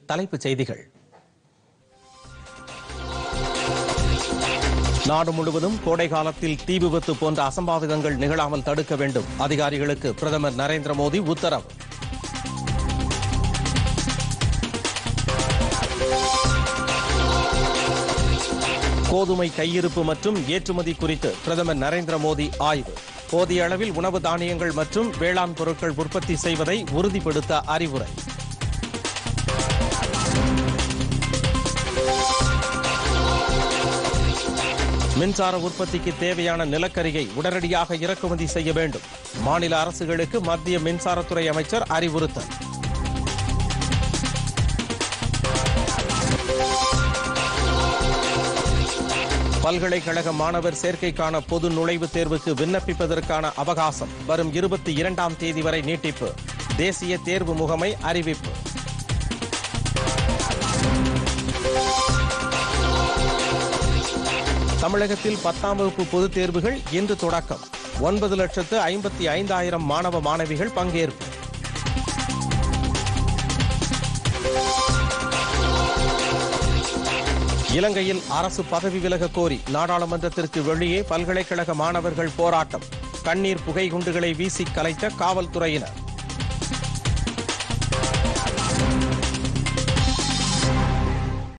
தலைப்புச் செய்திகள் நாடு முழுவதும் கோடை காலத்தில் தீ விபத்து போன்ற அசம்பாவிதங்கள் நிகழாமல் தடுக்க வேண்டும் அதிகாரிகளுக்கு பிரதமர் நரேந்திர மோடி உத்தரவு கோதுமை கையிருப்பு மற்றும் ஏற்றுமதி குறித்து பிரதமர் நரேந்திர மோடி ஆய்வு போதிய அளவில் உணவு தானியங்கள் மற்றும் வேளாண் பொருட்கள் உற்பத்தி செய்வதை உறுதிப்படுத்த அறிவுரை மின்சார உற்பத்திக்கு தேவையான நிலக்கரியை உடனடியாக இறக்குமதி செய்ய வேண்டும் மாநில அரசுகளுக்கு மத்திய மின்சாரத்துறை அமைச்சர் அறிவுறுத்தல் பல்கலைக்கழக மாணவர் சேர்க்கைக்கான பொது நுழைவுத் தேர்வுக்கு விண்ணப்பிப்பதற்கான அவகாசம் வரும் இருபத்தி இரண்டாம் தேதி வரை நீட்டிப்பு தேசிய தேர்வு முகமை அறிவிப்பு தமிழகத்தில் பத்தாம் வகுப்பு பொதுத் தேர்வுகள் இன்று தொடக்கம் ஒன்பது லட்சத்து ஐம்பத்தி ஐந்தாயிரம் மாணவ மாணவிகள் பங்கேற்பு இலங்கையில் அரசு பதவி விலக கோரி நாடாளுமன்றத்திற்கு வெளியே பல்கலைக்கழக மாணவர்கள் போராட்டம் கண்ணீர் புகை குண்டுகளை வீசி கலைத்த காவல்துறையினர்